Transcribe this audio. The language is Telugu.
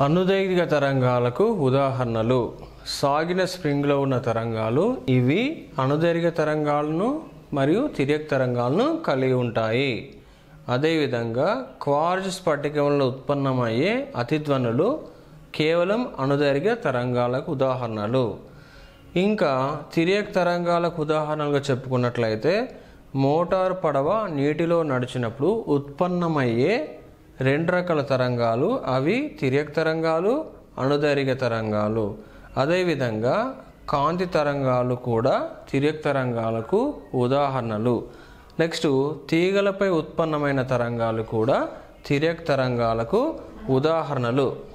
అనుదైర్ఘ్య తరంగాలకు ఉదాహరణలు సాగిన స్ప్రింగ్లో ఉన్న తరంగాలు ఇవి అనుదైర్ఘ్య తరంగాలను మరియు తిర్యక్ తరంగాలను కలిగి ఉంటాయి అదేవిధంగా క్వార్జ్ స్ఫటికంలో ఉత్పన్నమయ్యే అతిధ్వనులు కేవలం అణుదైర్ఘ్య తరంగాలకు ఉదాహరణలు ఇంకా తిరియక్ తరంగాలకు ఉదాహరణలుగా చెప్పుకున్నట్లయితే మోటార్ పడవ నీటిలో నడిచినప్పుడు ఉత్పన్నమయ్యే రెండు రకాల తరంగాలు అవి తిరియక్ తరంగాలు అణుదైర్ఘ్య తరంగాలు అదేవిధంగా కాంతి తరంగాలు కూడా తిరియక్ తరంగాలకు ఉదాహరణలు నెక్స్ట్ తీగలపై ఉత్పన్నమైన తరంగాలు కూడా తిరియక్ తరంగాలకు ఉదాహరణలు